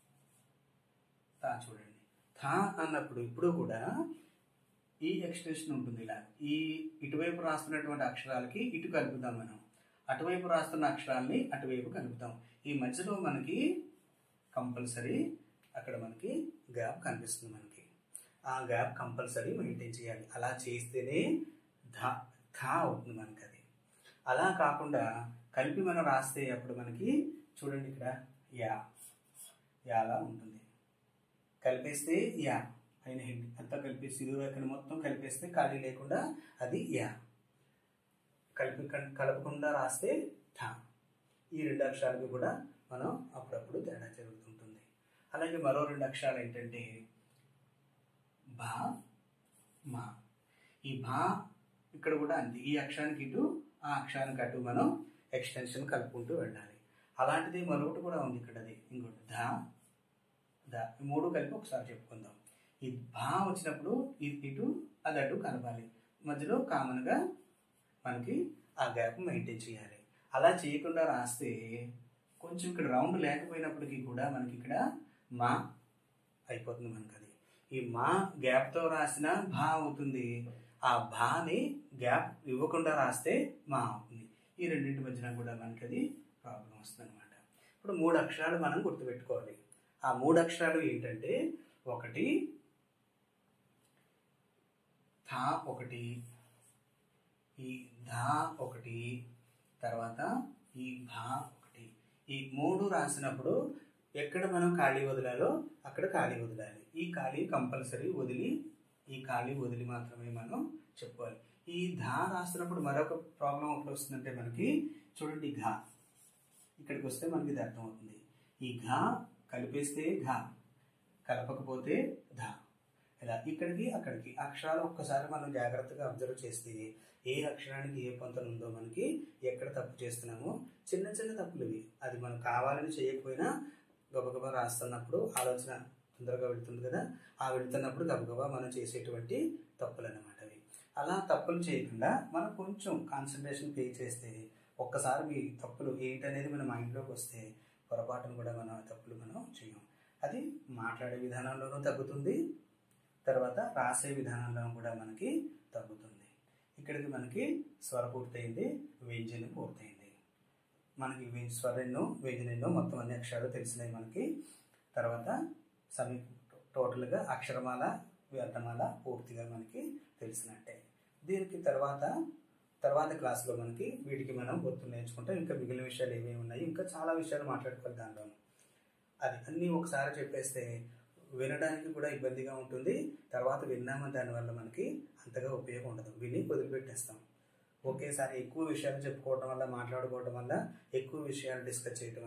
తా చూడండి థా అన్నప్పుడు ఇప్పుడు కూడా ఈ ఎక్స్టెన్షన్ ఉంటుంది ఇలా ఈ ఇటువైపు రాస్తున్నటువంటి అక్షరాలకి ఇటు కలుపుతాం మనం అటువైపు రాస్తున్న అక్షరాల్ని అటువైపు కలుపుతాం ఈ మధ్యలో మనకి కంపల్సరీ అక్కడ మనకి గ్యాప్ కనిపిస్తుంది మనకి ఆ గ్యాప్ కంపల్సరీ మెయింటైన్ చేయాలి అలా చేస్తేనే ధా ధా అవుతుంది మనకి అది అలా కాకుండా కలిపి మనం రాస్తే అప్పుడు మనకి చూడండి ఇక్కడ యా యాలా ఉంటుంది కలిపేస్తే యా పైన హెడ్ అంతా కలిపేసి ఇరువైపున మొత్తం కలిపేస్తే ఖాళీ లేకుండా అది యా కలిపి కలపకుండా రాస్తే ఠా ఈ రెండు అక్షరాలకు కూడా మనం అప్పుడప్పుడు తేడా జరుగుతుంటుంది అలాగే మరో రెండు అక్షరాలు ఏంటంటే బా మా ఈ భా ఇక్కడ కూడా అంతే ఈ అక్షరానికి ఇటు ఆ అక్షరానికి అటు మనం ఎక్స్టెన్షన్ కలుపుకుంటూ వెళ్ళాలి అలాంటిది మరొకటి కూడా ఉంది ఇక్కడ అది ఇంకోటి ధా దా ఈ మూడు కలిపి ఒకసారి చెప్పుకుందాం ఈ భా వచ్చినప్పుడు ఇది ఇటు అది అటు కలపాలి మధ్యలో కామన్గా మనకి ఆ గ్యాప్ మెయింటైన్ చేయాలి అలా చేయకుండా రాస్తే కొంచెం ఇక్కడ రౌండ్ లేకపోయినప్పటికీ కూడా మనకి ఇక్కడ మా అయిపోతుంది మనకి అది ఈ మా గ్యాప్తో రాసిన భా అవుతుంది ఆ భాని గ్యాప్ ఇవ్వకుండా రాస్తే మా అవుతుంది ఈ రెండింటి మధ్యన కూడా మనకి అది ప్రాబ్లం వస్తుంది అనమాట ఇప్పుడు మూడు అక్షరాలు మనం గుర్తుపెట్టుకోవాలి ఆ మూడు అక్షరాలు ఏంటంటే ఒకటి థా ఒకటి ఈ ధా ఒకటి తర్వాత ఈ భా ఒకటి ఈ మూడు రాసినప్పుడు ఎక్కడ మనం ఖాళీ వదిలాలో అక్కడ ఖాళీ వదిలాలి ఈ ఖాళీ కంపల్సరీ వదిలి ఈ ఖాళీ వదిలి మాత్రమే మనం చెప్పుకోవాలి ఈ ధా రాస్తున్నప్పుడు మరొక ప్రాబ్లం ఎప్పుడు వస్తుందంటే మనకి చూడండి ఘా ఇక్కడికి వస్తే మనకి ఇది అర్థమవుతుంది ఈ ఘా కలిపేస్తే ఘా కలపకపోతే ధా ఇలా ఇక్కడికి అక్కడికి అక్షరాలు ఒక్కసారి మనం జాగ్రత్తగా అబ్జర్వ్ చేస్తే ఏ అక్షరానికి ఏ పొంతన ఉందో మనకి ఎక్కడ తప్పు చేస్తున్నామో చిన్న చిన్న తప్పులు ఇవి అది మనం కావాలని చేయకపోయినా గబగబా రాస్తున్నప్పుడు ఆలోచన తొందరగా వెళుతుంది కదా ఆ వెళుతున్నప్పుడు గబగబా మనం చేసేటువంటి తప్పులు అన్నమాట అవి అలా తప్పులు చేయకుండా మనం కొంచెం కాన్సన్ట్రేషన్ పే చేస్తే ఒక్కసారి మీ తప్పులు ఏంటనేది మన మైండ్లోకి వస్తే పొరపాటును కూడా మనం ఆ తప్పులు మనం చేయం అది మాట్లాడే విధానంలోనూ తగ్గుతుంది తర్వాత రాసే విధానంలో కూడా మనకి తగ్గుతుంది ఇక్కడికి మనకి స్వర పూర్తయింది వ్యంజన పూర్తయింది మనకి వ్య- స్వరెన్నో వ్యంజనెన్నో మొత్తం అన్ని అక్షరాలు తెలిసినాయి మనకి తర్వాత సమీ టోటల్గా అక్షరమాల వ్యర్థమాల పూర్తిగా మనకి తెలిసినట్టే దీనికి తర్వాత తర్వాత క్లాస్లో మనకి వీటికి మనం గుర్తు నేర్చుకుంటాం ఇంకా మిగిలిన విషయాలు ఏమేమి ఉన్నాయి ఇంకా చాలా విషయాలు మాట్లాడుకోవాలి దానిలో అది అన్నీ ఒకసారి చెప్పేస్తే వినడానికి కూడా ఇబ్బందిగా ఉంటుంది తర్వాత విన్నామని దానివల్ల మనకి అంతగా ఉపయోగం ఉండదు విని వదిలిపెట్టేస్తాం ఒకేసారి ఎక్కువ విషయాలు చెప్పుకోవడం వల్ల మాట్లాడుకోవడం వల్ల ఎక్కువ విషయాలు డిస్కస్ చేయడం వల్ల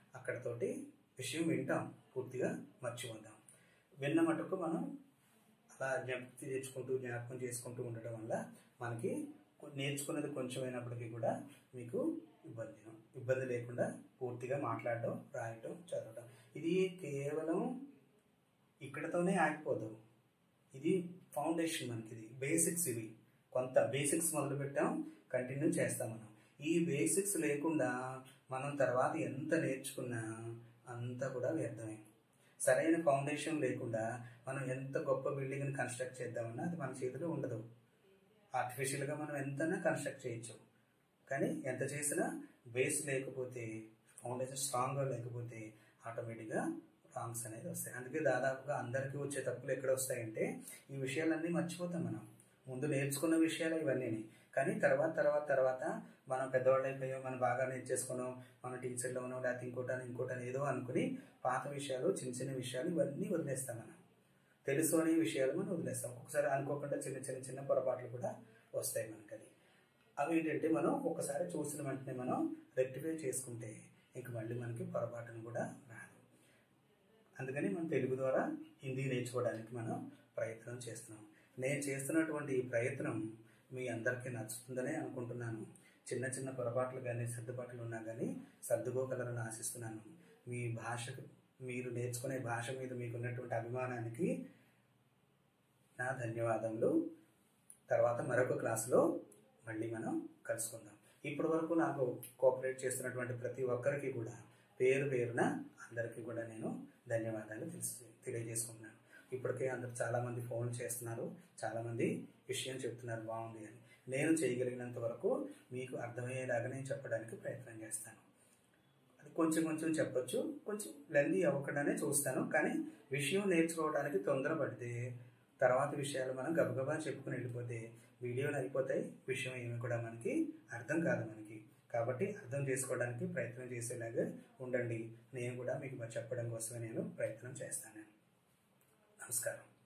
అక్కడతోటి విషయం వింటాం పూర్తిగా మర్చిపోతాం విన్న మటుకు మనం అలా జ్ఞప్తి తెచ్చుకుంటూ జ్ఞాపకం చేసుకుంటూ ఉండటం వల్ల మనకి కొ- నేర్చుకున్నది కొంచెం అయినప్పటికీ కూడా మీకు ఇబ్బంది ఇబ్బంది లేకుండా పూర్తిగా మాట్లాడటం రాయటం చదవటం ఇది కేవలం ఇక్కడతోనే ఆగిపోదు ఇది ఫౌండేషన్ మనకి ఇది బేసిక్స్ ఇవి కొంత బేసిక్స్ మొదలు పెట్టాం కంటిన్యూ చేస్తాం మనం ఈ బేసిక్స్ లేకుండా మనం తర్వాత ఎంత నేర్చుకున్నా అంతా కూడా వ్యర్థమే సరైన ఫౌండేషన్ లేకుండా మనం ఎంత గొప్ప బిల్డింగ్ని కన్స్ట్రక్ట్ చేద్దామన్నా అది మన చేతిలో ఉండదు ఆర్టిఫిషియల్గా మనం ఎంతైనా కన్స్ట్రక్ట్ చేయొచ్చు కానీ ఎంత చేసినా బేస్ లేకపోతే ఫౌండేషన్ స్ట్రాంగ్గా లేకపోతే ఆటోమేటిక్గా రాంగ్స్ అనేది వస్తాయి అందుకే దాదాపుగా అందరికీ వచ్చే తప్పులు ఎక్కడ వస్తాయంటే ఈ విషయాలన్నీ మర్చిపోతాం మనం ముందు నేర్చుకున్న విషయాలు ఇవన్నీ కానీ తర్వాత తర్వాత తర్వాత మనం పెద్దవాళ్ళు అయిపోయాం మనం బాగా నేర్చేసుకున్నాం మన టీచర్లో ఉన్నాం లేకపోతే ఇంకోటని ఇంకోటని ఏదో అనుకుని పాత విషయాలు చిన్న చిన్న విషయాలు ఇవన్నీ వదిలేస్తాం మనం తెలుసు అనే విషయాలు మనం వదిలేస్తాం ఒక్కొక్కసారి అనుకోకుండా చిన్న చిన్న చిన్న పొరపాట్లు కూడా వస్తాయి మనకి అది అవి ఏంటంటే మనం ఒక్కసారి చూసిన వెంటనే మనం రెక్టిఫై చేసుకుంటే ఇంక మళ్ళీ మనకి పొరపాటును కూడా రాదు అందుకని మనం తెలుగు ద్వారా హిందీ నేర్చుకోవడానికి మనం ప్రయత్నం చేస్తున్నాం నేను చేస్తున్నటువంటి ఈ ప్రయత్నం మీ అందరికీ నచ్చుతుందనే అనుకుంటున్నాను చిన్న చిన్న పొరపాట్లు కానీ సర్దుబాట్లు ఉన్నా కానీ సర్దుకోగలరని ఆశిస్తున్నాను మీ భాషకు మీరు నేర్చుకునే భాష మీద మీకున్నటువంటి అభిమానానికి నా ధన్యవాదములు తర్వాత మరొక క్లాసులో మళ్ళీ మనం కలుసుకుందాం ఇప్పటి వరకు నాకు కోఆపరేట్ చేస్తున్నటువంటి ప్రతి ఒక్కరికి కూడా పేరు పేరున అందరికీ కూడా నేను ధన్యవాదాలు తెలిసి తెలియజేసుకుంటున్నాను ఇప్పటికే అందరు చాలామంది ఫోన్ చేస్తున్నారు చాలామంది విషయం చెప్తున్నారు బాగుంది అని నేను చేయగలిగినంత వరకు మీకు అర్థమయ్యేలాగా నేను చెప్పడానికి ప్రయత్నం చేస్తాను అది కొంచెం కొంచెం చెప్పొచ్చు కొంచెం లెందీ అవ్వకుండానే చూస్తాను కానీ విషయం నేర్చుకోవడానికి తొందరపడితే తర్వాత విషయాలు మనం గబగబా చెప్పుకుని వెళ్ళిపోతే వీడియోలు అయిపోతాయి విషయం ఏమి కూడా మనకి అర్థం కాదు మనకి కాబట్టి అర్థం చేసుకోవడానికి ప్రయత్నం చేసేలాగా ఉండండి నేను కూడా మీకు చెప్పడం కోసమే నేను ప్రయత్నం చేస్తాను నమస్కారం